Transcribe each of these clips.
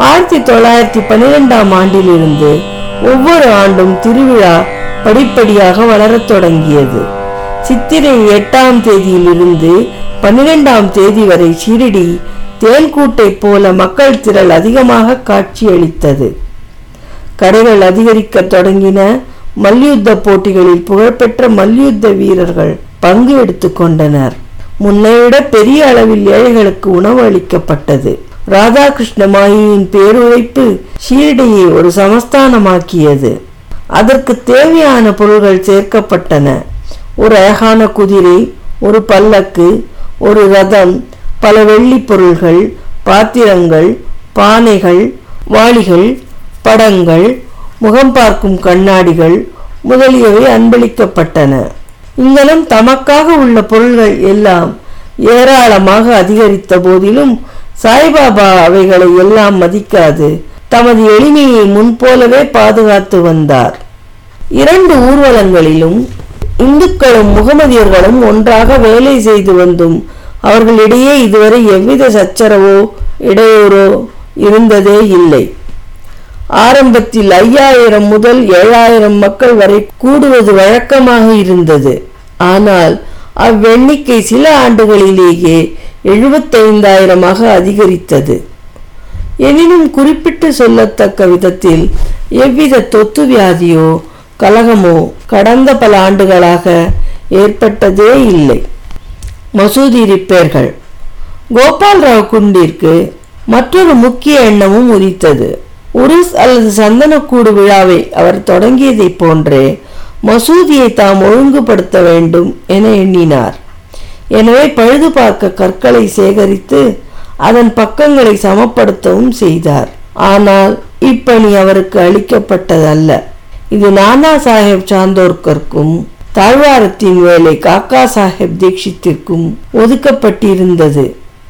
ஆயிரத்தி தொள்ளாயிரத்தி பன்னிரெண்டாம் ஆண்டிலிருந்து ஒவ்வொரு ஆண்டும் திருவிழா படிப்படியாக வளரத் தொடங்கியது சித்திரை எட்டாம் தேதியிலிருந்து பன்னிரெண்டாம் தேதி வரை ஷிரடி தேன்கூட்டை போல மக்கள் திரள் அதிகமாக காட்சியளித்தது கடைகள் அதிகரிக்க தொடங்கின மல்யுத்த போட்டிகளில் புகழ்பெற்ற மல்யுத்த வீரர்கள் பங்கு எடுத்துக் கொண்டனர் முன்னைவிட பெரிய அளவில் ஏழைகளுக்கு உணவு அளிக்கப்பட்டது ராதாகிருஷ்ண மாயியின் பேருழைப்பு ஷீரடியை ஒரு சமஸ்தானமாக்கியது அதற்கு தேவையான பொருள்கள் சேர்க்கப்பட்டன ஒரு அழகான குதிரை ஒரு பல்லக்கு ஒரு ரதம் பல வெள்ளி பொருள்கள் பாத்திரங்கள் பானைகள் வாளிகள் படங்கள் முகம் பார்க்கும் கண்ணாடிகள் முதலியவை அன்பளிக்கப்பட்டன இங்கனம் தமக்காக உள்ள பொருள்கள் எல்லாம் ஏராளமாக அதிகரித்த போதிலும் சாய்பாபா அவைகளை எல்லாம் மதிக்காது தமது எளிமையை முன்போலவே பாதுகாத்து வந்தார் இரண்டு ஊர்வலங்களிலும் இந்துக்களும் முகமதியர்களும் ஒன்றாக வேலை செய்து வந்தும் அவர்களிடையே இதுவரை எவ்வித சச்சரவோ இடையூறோ இருந்ததே இல்லை ஆரம்பத்தில் ஐயாயிரம் முதல் ஏழாயிரம் மக்கள் வரை கூடுவது வழக்கமாக இருந்தது ஆனால் அவ்வெண்ணிக்கை சில ஆண்டுகளிலேயே எழுபத்தைந்தாயிரமாக அதிகரித்தது எனினும் குறிப்பிட்டு சொல்லத்தக்க விதத்தில் எவ்வித தொத்து வியாதியோ கலகமோ கடந்த பல ஆண்டுகளாக ஏற்பட்டதே இல்லை மசூதி ரிப்பேர்கள் கோபால்ராவ் குண்டிற்கு மற்றொரு முக்கிய எண்ணமும் உதித்தது உருஸ் அல்லது சந்தனக்கூடு விழாவை அவர் தொடங்கியதைப் போன்றே மசூதியை தாம் ஒழுங்குபடுத்த வேண்டும் என எண்ணினார் எனவே பழுது பார்க்க கற்களை சேகரித்து அதன் பக்கங்களை சமப்படுத்தவும் செய்தார் ஆனால் இப்பணி அவருக்கு அளிக்கப்பட்டதல்ல இது நானா சாஹேப் சாந்தோர்கருக்கும் தாழ்வாரத்தின் வேலை காக்கா சாஹேப் தீட்சித்திற்கும் ஒதுக்கப்பட்டிருந்தது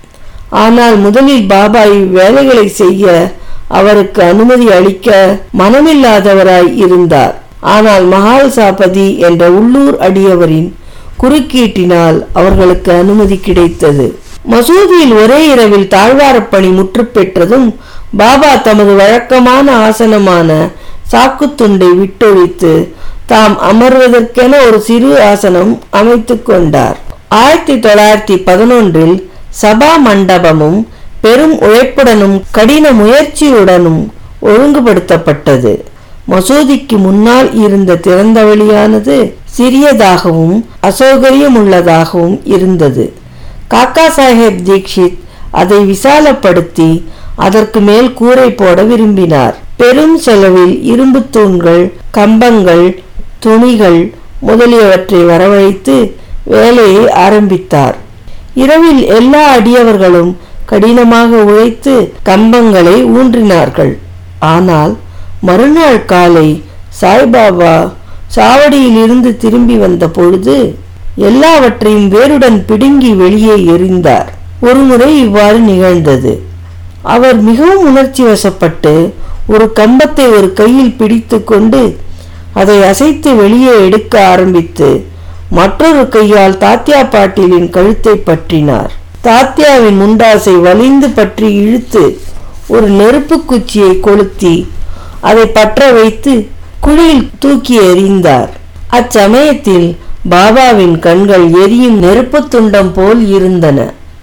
ஆனால் முதலில் பாபா இவ்வேலைகளை செய்ய அவருக்கு அனுமதி அளிக்க மனமில்லாதவராய் இருந்தார் ஆனால் மகால் சாபதி என்ற உள்ளூர் அடியவரின் குறுக்கீட்டினால் அவர்களுக்கு அனுமதி கிடைத்தது மசூதியில் ஒரே இரவில் தாழ்வாரப்பணி முற்று பெற்றதும் பாபா தமது வழக்கமான ஆசனமான சாக்குத்துண்டை விட்டொழித்து தாம் அமர்வதற்கென ஒரு சிறு ஆசனம் அமைத்துக் கொண்டார் ஆயிரத்தி தொள்ளாயிரத்தி பதினொன்றில் சபா மண்டபமும் பெரும் உழைப்புடனும் கடின முயற்சியுடனும் ஒழுங்குபடுத்தப்பட்டது மசூதிக்கு முன்னால் இருந்த திறந்த வழியானது சிறியதாகவும் அசௌகரியமுள்ளதாகவும் இருந்தது காக்கா சாஹேப் தீக்ஷித் அதை விசாலப்படுத்தி அதற்கு மேல் கூரை போட விரும்பினார் பெரும் செலவில் இரும்பு தூண்கள் கம்பங்கள் துணிகள் முதலியவற்றை வரவழைத்து வேலையை ஆரம்பித்தார் இரவில் எல்லா அடியவர்களும் கடினமாக உழைத்து கம்பங்களை ஊன்றினார்கள் ஆனால் மறுநாள் காலை சாய்பாபா சாவடியில் இருந்து திரும்பி வந்த பொழுது எல்லாவற்றையும் வேருடன் பிடுங்கி வெளியே எறிந்தார் ஒருமுறை இவ்வாறு நிகழ்ந்தது அவர் மிகவும் உணர்ச்சி வசப்பட்டு ஒரு கம்பத்தை ஒரு கையில் பிடித்து கொண்டு அதை அசைத்து வெளியே எடுக்க ஆரம்பித்து மற்றொரு கையால் தாத்தியா பாட்டீலின் கழுத்தை பற்றினார் தாத்தியாவின் முண்டாசை வலிந்து பற்றி இழுத்து ஒரு நெருப்பு குச்சியை கொளுத்தி அதை பற்ற வைத்து குழியில் தூக்கி எறிந்தார் அச்சமயத்தில் பாபாவின் கண்கள் எரியும் நெருப்பு துண்டம் போல் இருந்தன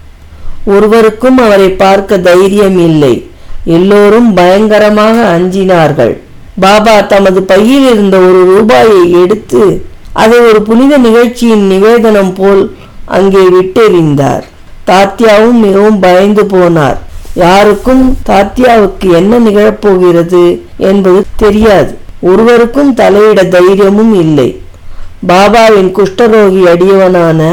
ஒருவருக்கும் அவரை பார்க்க தைரியம் இல்லை எல்லோரும் பயங்கரமாக அஞ்சினார்கள் பாபா தமது பையில் இருந்த ஒரு ரூபாயை எடுத்து அதை ஒரு புனித நிகழ்ச்சியின் நிவேதனம் போல் அங்கே விட்டெறிந்தார் தாத்தியாவும் மிகவும் பயந்து போனார் யாருக்கும் தாத்தியாவுக்கு என்ன நிகழப்போகிறது என்பது தெரியாது ஒருவருக்கும் தலையிட தைரியமும் இல்லை பாபாவின் குஷ்டரோகி அடியவனான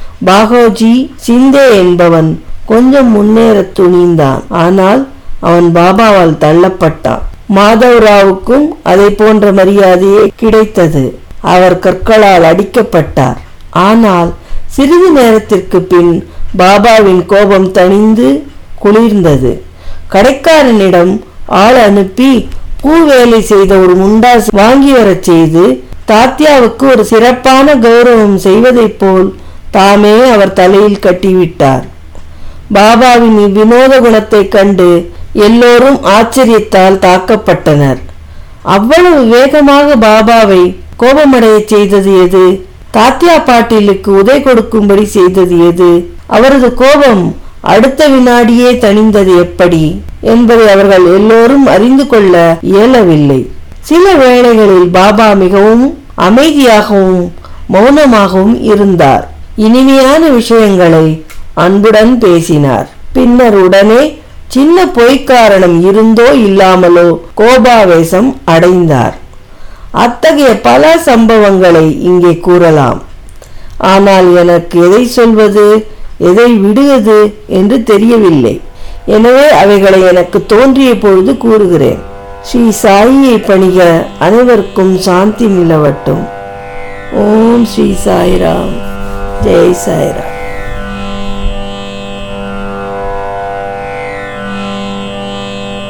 பாகோஜி சிந்தே என்பவன் கொஞ்சம் முன்னேற துணிந்தான் ஆனால் அவன் பாபாவால் தள்ளப்பட்டான் மாதவராவுக்கும் அதை போன்ற மரியாதையே கிடைத்தது அவர் கற்களால் அடிக்கப்பட்டார் ஆனால் சிறிது நேரத்திற்கு பின் பாபாவின் கோபம் தணிந்து குளிர்ந்தது கடைக்காரனிடம் ஆள் அனுப்பி பூ வேலை செய்த ஒரு முண்டாஸ் வாங்கி வரச் செய்து தாத்தியாவுக்கு ஒரு சிறப்பான கௌரவம் செய்வதைப் போல் தாமே அவர் தலையில் கட்டிவிட்டார் பாபாவின் இவ்வினோத குணத்தைக் கண்டு எல்லோரும் ஆச்சரியத்தால் தாக்கப்பட்டனர் அவ்வளவு வேகமாக பாபாவை கோபமடைய செய்தது எது தாத்தியா பாட்டீலுக்கு உதை கொடுக்கும்படி செய்தது எது அவரது கோபம் அடுத்த வினாடியே தணிந்தது எப்படி என்பதை அவர்கள் எல்லோரும் அறிந்து கொள்ள இயலவில்லை சில வேளைகளில் பாபா மிகவும் அமைதியாகவும் மௌனமாகவும் இருந்தார் இனிமையான விஷயங்களை அன்புடன் பேசினார் பின்னர் உடனே சின்ன பொய்க்காரணம் இருந்தோ இல்லாமலோ கோபாவேசம் அடைந்தார் அத்தகைய பல சம்பவங்களை இங்கே கூறலாம் ஆனால் எனக்கு எதை சொல்வது எதை விடுவது என்று தெரியவில்லை எனவே அவைகளை எனக்கு தோன்றிய பொழுது கூறுகிறேன் ஸ்ரீ சாயியை பணிக அனைவருக்கும் சாந்தி நிலவட்டும் ஓம் ஸ்ரீ சாய்ராம் ஜெய் சாய்ராம்